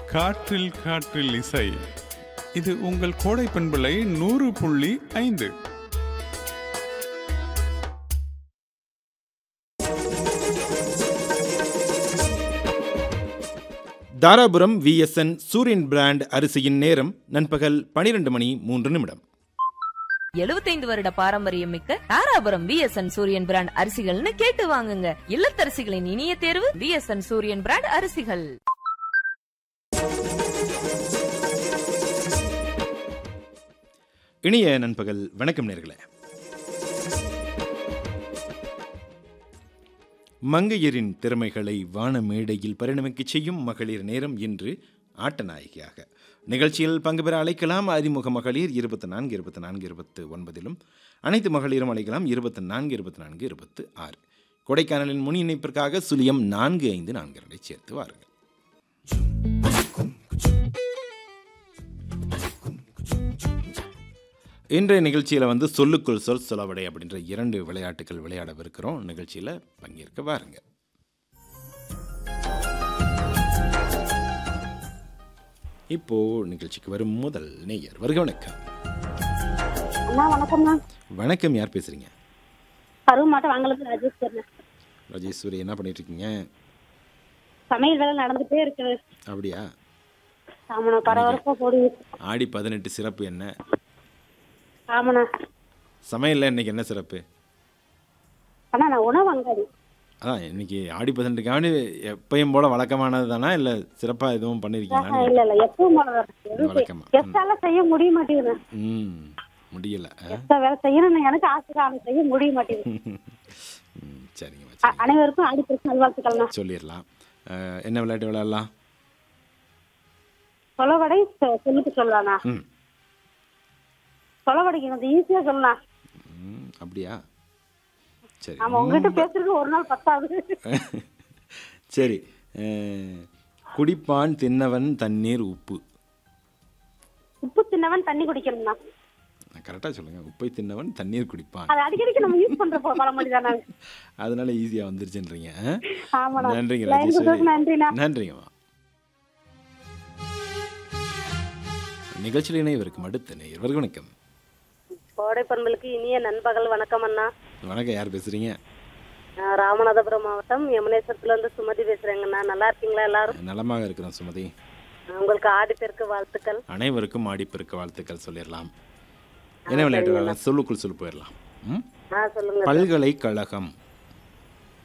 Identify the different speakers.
Speaker 1: காற்றில் காற்றில் இசை இது உங்கள் கோடை பண்பலை நூறு புள்ளி ஐந்து
Speaker 2: தாராபுரம் விஎஸ்என் சூரியன் பிராண்ட் அரிசியின் நேரம் நண்பகல் பனிரெண்டு மணி மூன்று நிமிடம்
Speaker 3: எழுபத்தைந்து வருட பாரம்பரியம் மிக்க தாராபுரம் பிஎஸ்என் சூரியன் பிராண்ட் அரிசிகள்னு கேட்டு வாங்குங்க இல்லத்தரசிகளின் இனிய தேர்வு பிஎஸ்என் சூரியன் பிராண்ட் அரிசிகள்
Speaker 2: இனிய நண்பகல் வணக்கம் நேர்களே மங்கையரின் திறமைகளை வான மேடையில் பரிணமிக்கச் செய்யும் மகளிர் நேரம் இன்று ஆட்டநாயகியாக நிகழ்ச்சியில் பங்கு பெற அழைக்கலாம் அறிமுக மகளிர் இருபத்தி நான்கு இருபத்தி நான்கு இருபத்து ஒன்பதிலும் அனைத்து மகளிரும் அழைக்கலாம் இருபத்தி நான்கு இருபத்தி நான்கு இருபத்து ஆறு கொடைக்கானலின் முன் இணைப்பிற்காக சுழியம் நான்கு ஐந்து நான்கு இரண்டை சேர்த்து வாருங்கள் இன்றைய நிகழ்ச்சியில் வந்து சொல்லுக்குள் சொல் சொலவடை அப்படின்ற இரண்டு விளையாட்டுகள் விளையாடவிருக்கிறோம் நிகழ்ச்சியில் பங்கேற்க வாருங்க இப்போ நிகழ்ச்சிக்கு வரும் முதல் நேயர் வருக வணக்கம்
Speaker 4: அண்ணா வணக்கம்ண்ணா
Speaker 2: வணக்கம் யார் பேசுறீங்க
Speaker 4: கருவு மாட்டம் வாங்கலுக்கு ராஜேஷ் பேருண்ணா
Speaker 2: ராஜேஸ்வரி என்ன பண்ணிட்டு இருக்கீங்க
Speaker 4: சமையல் வேலை நடந்துட்டே இருக்குது
Speaker 2: அப்படியா
Speaker 4: ஆமாண்ணா பரபரப்பா போடுது
Speaker 2: ஆடி பதினெட்டு சிறப்பு என்ன
Speaker 4: ஆமாண்ணா
Speaker 2: சமையலில் இன்னைக்கு என்ன சிறப்பு
Speaker 4: அண்ணா நான் உணவு அங்காடி
Speaker 2: அதான் இன்னைக்கு ஆடி பதினெட்டுக்காண்டி எப்பயும் போல வழக்கமானது தானா இல்லை சிறப்பாக எதுவும் பண்ணியிருக்கீங்களா
Speaker 4: இல்ல இல்ல எப்பவும் போல
Speaker 2: வழக்கமா.
Speaker 4: எஸ்டால செய்ய முடிய மாட்டேங்குது
Speaker 2: ம் முடியல ஆ?
Speaker 4: எஸ்டா வேலை செய்யணும்னு எனக்கு ஆசை தான் செய்ய முடிய மாட்டேங்குது
Speaker 2: ம், சரிங்க
Speaker 4: அ-
Speaker 2: வச்சுருங்க
Speaker 4: அனைவருக்கும் ஆடி பெருக்கு நல்வாழ்த்துக்கள்ண்ணா
Speaker 2: சொல்லிடலாம் அஹ், என்ன விளையாட்டு விளையாடலாம்
Speaker 4: சொலவடை சொ- சொல்லிட்டு சொல்லலாண்ணா
Speaker 2: ம்
Speaker 4: சொலவடைக்கு கொஞ்சம் ஈஸியா சொல்லலாம்
Speaker 2: ம், அப்படியா சரி
Speaker 4: ஆமா உங்ககிட்ட பேசுறது ஒரு நாள் பத்தாது
Speaker 2: சரி அஹ், குடிப்பான் தின்னவன் தண்ணீர் உப்பு
Speaker 4: உப்பு தின்னவன் தண்ணி குடிக்கணும்ண்ணா
Speaker 2: கரெக்டாக சொல்லுங்க உப்பை தின்னவன் தண்ணீர் குடிப்பான்
Speaker 4: அது அடிக்கடிக்கு நம்ம யூஸ் பண்ற போ- பழமொழி தானே
Speaker 2: அதனால ஈஸியாக வந்துருச்சுன்றீங்க ஆ?
Speaker 4: ஆமாண்ணா
Speaker 2: நன்றிங்க
Speaker 4: லைன்
Speaker 2: ராஜேஸ்வரி
Speaker 4: கொடுத்ததுக்கு நன்றிண்ணா
Speaker 2: நன்றிங்கம்மா நிகழ்ச்சியில் இணைவருக்கும் அடுத்த நேயர் வருக வணக்கம்
Speaker 4: கோடை பண்பலுக்கு இனிய நண்பகல் வணக்கம் அண்ணா
Speaker 2: வணக்கம் யார் பேசுறீங்க
Speaker 4: நான் ராமநாதபுரம் மாவட்டம் யமுனேஸ்வரத்துல இருந்து சுமதி பேசுறேங்கண்ணா நல்லா இருக்கீங்களா எல்லாரும்
Speaker 2: நலமாக இருக்கிறோம் சுமதி
Speaker 4: உங்களுக்கு ஆடிப்பெருக்கு வாழ்த்துக்கள்
Speaker 2: அனைவருக்கும் ஆடிப்பெருக்க வாழ்த்துக்கள் சொல்லிடலாம் என்ன விளையாட்டு விளையாடலாம் சொல்லுக்குள் சொல்லு போயிடலாம் ம்?
Speaker 4: ஆ சொல்லுங்க
Speaker 2: பல்கலைக்கழகம்